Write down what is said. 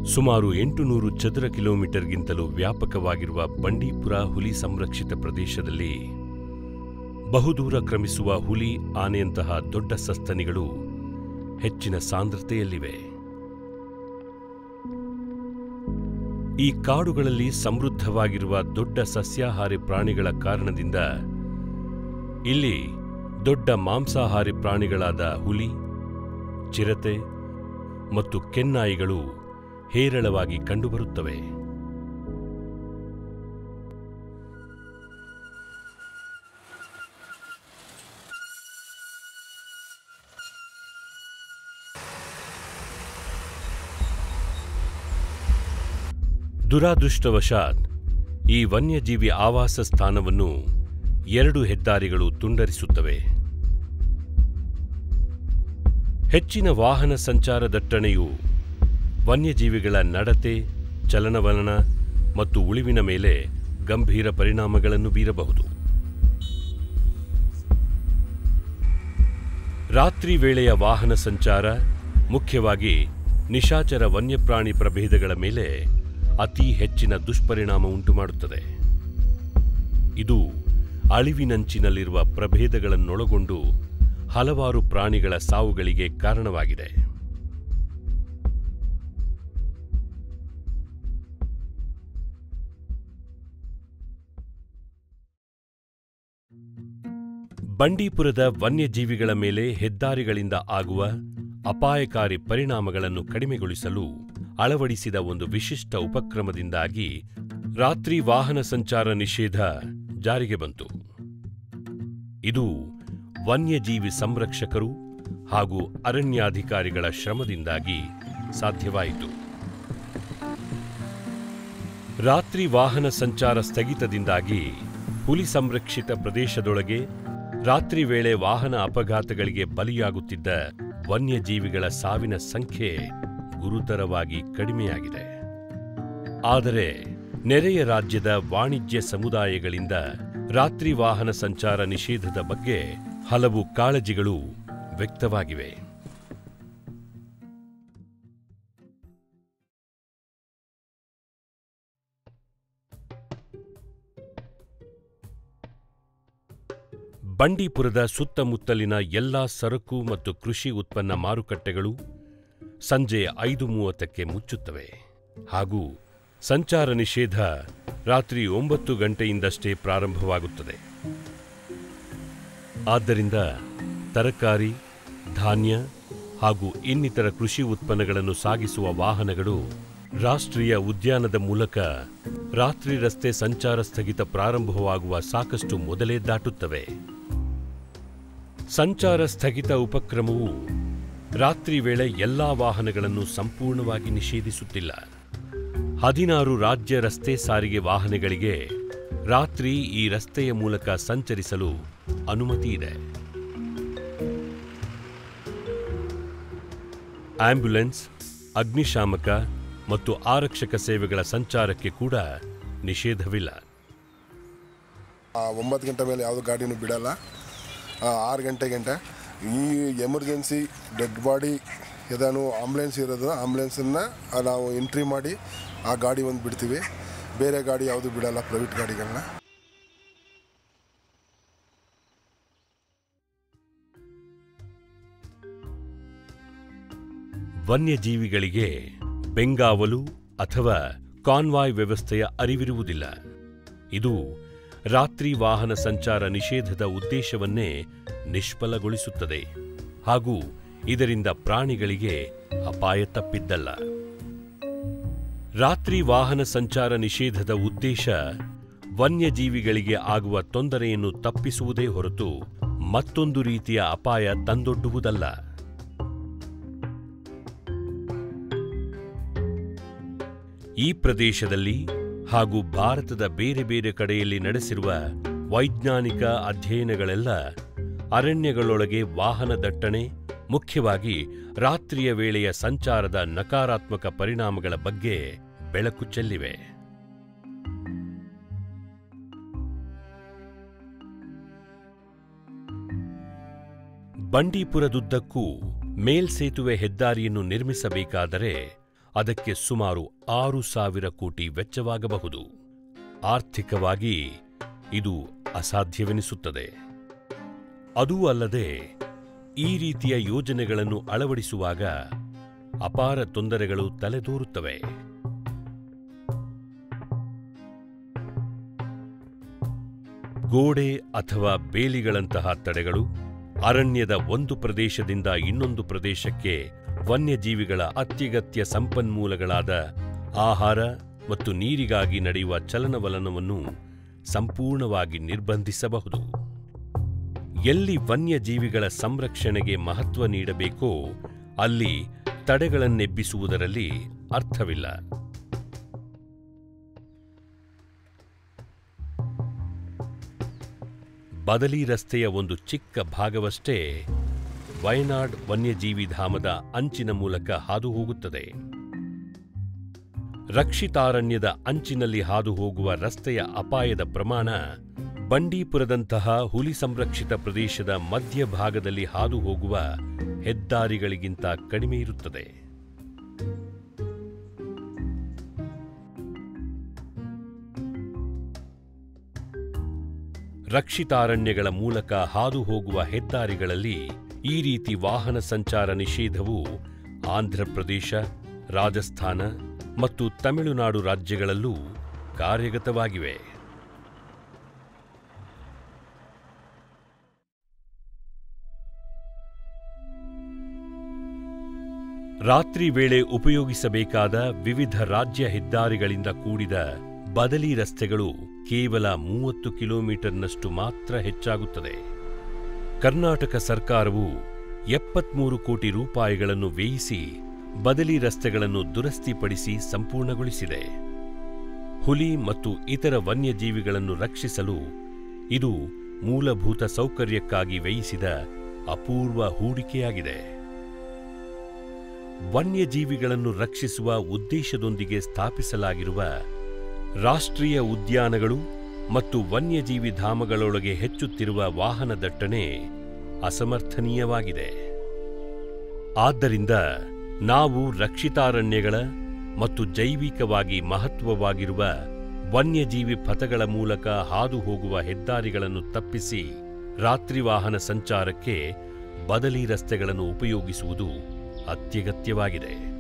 ಸುಮಾರು ಎಂಟುನೂರು ಚದುರ ಕಿಲೋಮೀಟರ್ಗಿಂತಲೂ ವ್ಯಾಪಕವಾಗಿರುವ ಬಂಡೀಪುರ ಹುಲಿ ಸಂರಕ್ಷಿತ ಪ್ರದೇಶದಲ್ಲಿ ಬಹುದೂರ ಕ್ರಮಿಸುವ ಹುಲಿ ಆನೆಯಂತಹ ದೊಡ್ಡ ಸಸ್ತನಿಗಳು ಹೆಚ್ಚಿನ ಸಾಂದ್ರತೆಯಲ್ಲಿವೆ ಈ ಕಾಡುಗಳಲ್ಲಿ ಸಮೃದ್ಧವಾಗಿರುವ ದೊಡ್ಡ ಸಸ್ಯಾಹಾರಿ ಪ್ರಾಣಿಗಳ ಕಾರಣದಿಂದ ಇಲ್ಲಿ ದೊಡ್ಡ ಮಾಂಸಾಹಾರಿ ಪ್ರಾಣಿಗಳಾದ ಹುಲಿ ಚಿರತೆ ಮತ್ತು ಕೆನ್ನಾಯಿಗಳು ಹೇರಳವಾಗಿ ಕಂಡುಬರುತ್ತವೆ ದುರಾದೃಷ್ಟವಶಾತ್ ಈ ವನ್ಯಜೀವಿ ಆವಾಸ ಸ್ಥಾನವನ್ನು ಎರಡು ಹೆದ್ದಾರಿಗಳು ತುಂಡರಿಸುತ್ತವೆ ಹೆಚ್ಚಿನ ವಾಹನ ಸಂಚಾರ ದಟ್ಟಣೆಯು ವನ್ಯಜೀವಿಗಳ ನಡತೆ ಚಲನವಲನ ಮತ್ತು ಉಳಿವಿನ ಮೇಲೆ ಗಂಭೀರ ಪರಿಣಾಮಗಳನ್ನು ಬೀರಬಹುದು ರಾತ್ರಿ ವೇಳೆಯ ವಾಹನ ಸಂಚಾರ ಮುಖ್ಯವಾಗಿ ನಿಶಾಚರ ವನ್ಯಪ್ರಾಣಿ ಪ್ರಭೇದಗಳ ಮೇಲೆ ಅತಿ ಹೆಚ್ಚಿನ ದುಷ್ಪರಿಣಾಮ ಉಂಟುಮಾಡುತ್ತದೆ ಇದು ಅಳಿವಿನಂಚಿನಲ್ಲಿರುವ ಪ್ರಭೇದಗಳನ್ನೊಳಗೊಂಡು ಹಲವಾರು ಪ್ರಾಣಿಗಳ ಸಾವುಗಳಿಗೆ ಕಾರಣವಾಗಿದೆ ಬಂಡೀಪುರದ ವನ್ಯಜೀವಿಗಳ ಮೇಲೆ ಹೆದ್ದಾರಿಗಳಿಂದ ಆಗುವ ಅಪಾಯಕಾರಿ ಪರಿಣಾಮಗಳನ್ನು ಕಡಿಮೆಗೊಳಿಸಲು ಅಳವಡಿಸಿದ ಒಂದು ವಿಶಿಷ್ಟ ಉಪಕ್ರಮದಿಂದಾಗಿ ರಾತ್ರಿ ವಾಹನ ಸಂಚಾರ ನಿಷೇಧ ಜಾರಿಗೆ ಬಂತು ಇದು ವನ್ಯಜೀವಿ ಸಂರಕ್ಷಕರು ಹಾಗೂ ಅರಣ್ಯಾಧಿಕಾರಿಗಳ ಶ್ರಮದಿಂದಾಗಿ ಸಾಧ್ಯವಾಯಿತು ರಾತ್ರಿ ವಾಹನ ಸಂಚಾರ ಸ್ಥಗಿತದಿಂದಾಗಿ ಹುಲಿ ಸಂರಕ್ಷಿತ ಪ್ರದೇಶದೊಳಗೆ ರಾತ್ರಿ ವೇಳೆ ವಾಹನ ಅಪಘಾತಗಳಿಗೆ ಬಲಿಯಾಗುತ್ತಿದ್ದ ವನ್ಯಜೀವಿಗಳ ಸಾವಿನ ಸಂಖ್ಯೆ ಗುರುತರವಾಗಿ ಕಡಿಮೆಯಾಗಿದೆ ಆದರೆ ನೆರೆಯ ರಾಜ್ಯದ ವಾಣಿಜ್ಯ ಸಮುದಾಯಗಳಿಂದ ರಾತ್ರಿ ವಾಹನ ಸಂಚಾರ ನಿಷೇಧದ ಬಗ್ಗೆ ಹಲವು ಕಾಳಜಿಗಳು ವ್ಯಕ್ತವಾಗಿವೆ ಬಂಡೀಪುರದ ಸುತ್ತಮುತ್ತಲಿನ ಎಲ್ಲಾ ಸರಕು ಮತ್ತು ಕೃಷಿ ಉತ್ಪನ್ನ ಮಾರುಕಟ್ಟೆಗಳು ಸಂಜೆ ಐದು ಮೂವತ್ತಕ್ಕೆ ಮುಚ್ಚುತ್ತವೆ ಹಾಗೂ ಸಂಚಾರ ನಿಷೇಧ ರಾತ್ರಿ ಒಂಬತ್ತು ಗಂಟೆಯಿಂದಷ್ಟೇ ಪ್ರಾರಂಭವಾಗುತ್ತದೆ ಆದ್ದರಿಂದ ತರಕಾರಿ ಧಾನ್ಯ ಹಾಗೂ ಇನ್ನಿತರ ಕೃಷಿ ಉತ್ಪನ್ನಗಳನ್ನು ಸಾಗಿಸುವ ವಾಹನಗಳು ರಾಷ್ಟ್ರೀಯ ಉದ್ಯಾನದ ಮೂಲಕ ರಾತ್ರಿ ರಸ್ತೆ ಸಂಚಾರ ಸ್ಥಗಿತ ಪ್ರಾರಂಭವಾಗುವ ಸಾಕಷ್ಟು ಮೊದಲೇ ದಾಟುತ್ತವೆ ಸಂಚಾರ ಸ್ಥಗಿತ ಉಪಕ್ರಮವು ರಾತ್ರಿ ವೇಳೆ ಎಲ್ಲಾ ವಾಹನಗಳನ್ನು ಸಂಪೂರ್ಣವಾಗಿ ನಿಷೇಧಿಸುತ್ತಿಲ್ಲ ಹದಿನಾರು ರಾಜ್ಯ ರಸ್ತೆ ಸಾರಿಗೆ ವಾಹನಗಳಿಗೆ ರಾತ್ರಿ ಈ ರಸ್ತೆಯ ಮೂಲಕ ಸಂಚರಿಸಲು ಅನುಮತಿ ಇದೆ ಆಂಬ್ಯುಲೆನ್ಸ್ ಅಗ್ನಿಶಾಮಕ ಮತ್ತು ಆರಕ್ಷಕ ಸೇವೆಗಳ ಸಂಚಾರಕ್ಕೆ ಕೂಡ ನಿಷೇಧವಿಲ್ಲ ಆ, ಒಂಬತ್ತು ಗಂಟೆ ಮೇಲೆ ಯಾವುದು ಗಾಡಿನೂ ಬಿಡಲ್ಲ ಆ, ಆರು ಗಂಟೆ ಗಂಟೆ ಈ ಎಮರ್ಜೆನ್ಸಿ ಡೆಡ್ ಬಾಡಿ ಏದಾನು ಆಂಬುಲೆನ್ಸ್ ಇರೋದು ಆಂಬುಲೆನ್ಸನ್ನು ನಾವು ಎಂಟ್ರಿ ಮಾಡಿ ಆ ಗಾಡಿ ಒಂದು ಬಿಡ್ತೀವಿ ಬೇರೆ ಗಾಡಿ ಯಾವುದು ಬಿಡಲ್ಲ ಪ್ರೈವೇಟ್ ಗಾಡಿಗಳನ್ನ ವನ್ಯಜೀವಿಗಳಿಗೆ ಬೆಂಗಾವಲು ಅಥವಾ ಕಾನ್ವಾಯ್ ವ್ಯವಸ್ಥೆಯ ಅರಿವಿರುವುದಿಲ್ಲ ಇದು ರಾತ್ರಿ ವಾಹನ ಸಂಚಾರ ನಿಷೇಧದ ಉದ್ದೇಶವನ್ನೇ ನಿಷ್ಫಲಗೊಳಿಸುತ್ತದೆ ಹಾಗೂ ಇದರಿಂದ ಪ್ರಾಣಿಗಳಿಗೆ ಅಪಾಯ ತಪ್ಪಿದ್ದಲ್ಲ ರಾತ್ರಿ ವಾಹನ ಸಂಚಾರ ನಿಷೇಧದ ಉದ್ದೇಶ ವನ್ಯಜೀವಿಗಳಿಗೆ ಆಗುವ ತೊಂದರೆಯನ್ನು ತಪ್ಪಿಸುವುದೇ ಹೊರತು ಮತ್ತೊಂದು ರೀತಿಯ ಅಪಾಯ ತಂದೊಡ್ಡುವುದಲ್ಲ ಈ ಪ್ರದೇಶದಲ್ಲಿ ಹಾಗೂ ಭಾರತದ ಬೇರೆ ಬೇರೆ ಕಡೆಯಲ್ಲಿ ನಡೆಸಿರುವ ವೈಜ್ಞಾನಿಕ ಅಧ್ಯಯನಗಳೆಲ್ಲ ಅರಣ್ಯಗಳೊಳಗೆ ವಾಹನ ದಟ್ಟಣೆ ಮುಖ್ಯವಾಗಿ ರಾತ್ರಿಯ ವೇಳೆಯ ಸಂಚಾರದ ನಕಾರಾತ್ಮಕ ಪರಿಣಾಮಗಳ ಬಗ್ಗೆ ಬೆಳಕು ಚೆಲ್ಲಿವೆ ಬಂಡೀಪುರದುದ್ದಕ್ಕೂ ಮೇಲ್ಸೇತುವೆ ಹೆದ್ದಾರಿಯನ್ನು ನಿರ್ಮಿಸಬೇಕಾದರೆ ಅದಕ್ಕೆ ಸುಮಾರು ಆರು ಸಾವಿರ ಕೋಟಿ ವೆಚ್ಚವಾಗಬಹುದು ಆರ್ಥಿಕವಾಗಿ ಇದು ಅಸಾಧ್ಯವೆನಿಸುತ್ತದೆ ಅದೂ ಅಲ್ಲದೆ ಈ ರೀತಿಯ ಯೋಜನೆಗಳನ್ನು ಅಳವಡಿಸುವಾಗ ಅಪಾರ ತೊಂದರೆಗಳು ತಲೆದೋರುತ್ತವೆ ಗೋಡೆ ಅಥವಾ ಬೇಲಿಗಳಂತಹ ತಡೆಗಳು ಅರಣ್ಯದ ಒಂದು ಪ್ರದೇಶದಿಂದ ಇನ್ನೊಂದು ಪ್ರದೇಶಕ್ಕೆ ವನ್ಯಜೀವಿಗಳ ಅತ್ಯಗತ್ಯ ಸಂಪನ್ಮೂಲಗಳಾದ ಆಹಾರ ಮತ್ತು ನೀರಿಗಾಗಿ ನಡೆಯುವ ಚಲನವಲನವನ್ನು ಸಂಪೂರ್ಣವಾಗಿ ನಿರ್ಬಂಧಿಸಬಹುದು ಎಲ್ಲಿ ವನ್ಯಜೀವಿಗಳ ಸಂರಕ್ಷಣೆಗೆ ಮಹತ್ವ ನೀಡಬೇಕೋ ಅಲ್ಲಿ ತಡೆಗಳನ್ನೆಬ್ಬಿಸುವುದರಲ್ಲಿ ಅರ್ಥವಿಲ್ಲ ಬದಲಿ ರಸ್ತೆಯ ಒಂದು ಚಿಕ್ಕ ಭಾಗವಷ್ಟೇ ವಯನಾಡ್ ವನ್ಯಜೀವಿ ಧಾಮದ ಅಂಚಿನ ಮೂಲಕ ಹಾದು ಹೋಗುತ್ತದೆ ರಕ್ಷಿತಾರಣ್ಯದ ಅಂಚಿನಲ್ಲಿ ಹಾದು ಹೋಗುವ ರಸ್ತೆಯ ಅಪಾಯದ ಪ್ರಮಾಣ ಬಂಡೀಪುರದಂತಹ ಹುಲಿ ಸಂರಕ್ಷಿತ ಪ್ರದೇಶದ ಮಧ್ಯಭಾಗದಲ್ಲಿ ಹಾದು ಹೋಗುವ ಹೆದ್ದಾರಿಗಳಿಗಿಂತ ಕಡಿಮೆ ಇರುತ್ತದೆ ರಕ್ಷಿತಾರಣ್ಯಗಳ ಮೂಲಕ ಹಾದು ಹೋಗುವ ಹೆದ್ದಾರಿಗಳಲ್ಲಿ ಈ ರೀತಿ ವಾಹನ ಸಂಚಾರ ನಿಷೇಧವು ಆಂಧ್ರಪ್ರದೇಶ ರಾಜಸ್ಥಾನ ಮತ್ತು ತಮಿಳುನಾಡು ರಾಜ್ಯಗಳಲ್ಲೂ ಕಾರ್ಯಗತವಾಗಿವೆ ರಾತ್ರಿ ವೇಳೆ ಉಪಯೋಗಿಸಬೇಕಾದ ವಿವಿಧ ರಾಜ್ಯ ಹೆದ್ದಾರಿಗಳಿಂದ ಕೂಡಿದ ಬದಲಿ ರಸ್ತೆಗಳು ಕೇವಲ ಮೂವತ್ತು ಕಿಲೋಮೀಟರ್ನಷ್ಟು ಮಾತ್ರ ಹೆಚ್ಚಾಗುತ್ತದೆ ಕರ್ನಾಟಕ ಸರ್ಕಾರವು ಎಪ್ಪತ್ಮೂರು ಕೋಟಿ ರೂಪಾಯಿಗಳನ್ನು ವ್ಯಯಿಸಿ ಬದಲಿ ರಸ್ತೆಗಳನ್ನು ದುರಸ್ತಿಪಡಿಸಿ ಸಂಪೂರ್ಣಗೊಳಿಸಿದೆ ಹುಲಿ ಮತ್ತು ಇತರ ವನ್ಯಜೀವಿಗಳನ್ನು ರಕ್ಷಿಸಲು ಇದು ಮೂಲಭೂತ ಸೌಕರ್ಯಕ್ಕಾಗಿ ವ್ಯಯಿಸಿದ ಅಪೂರ್ವ ಹೂಡಿಕೆಯಾಗಿದೆ ವನ್ಯಜೀವಿಗಳನ್ನು ರಕ್ಷಿಸುವ ಉದ್ದೇಶದೊಂದಿಗೆ ಸ್ಥಾಪಿಸಲಾಗಿರುವ ರಾಷ್ಟ್ರೀಯ ಉದ್ಯಾನಗಳು ಮತ್ತು ವನ್ಯಜೀವಿ ಧಾಮಗಳೊಳಗೆ ಹೆಚ್ಚುತ್ತಿರುವ ವಾಹನ ದಟ್ಟಣೆ ಅಸಮರ್ಥನೀಯವಾಗಿದೆ ಆದ್ದರಿಂದ ನಾವು ರಕ್ಷಿತಾರಣ್ಯಗಳ ಮತ್ತು ಜೈವಿಕವಾಗಿ ಮಹತ್ವವಾಗಿರುವ ವನ್ಯಜೀವಿ ಪಥಗಳ ಮೂಲಕ ಹಾದು ಹೋಗುವ ಹೆದ್ದಾರಿಗಳನ್ನು ತಪ್ಪಿಸಿ ರಾತ್ರಿ ವಾಹನ ಸಂಚಾರಕ್ಕೆ ಬದಲಿ ರಸ್ತೆಗಳನ್ನು ಉಪಯೋಗಿಸುವುದು ಅತ್ಯಗತ್ಯವಾಗಿದೆ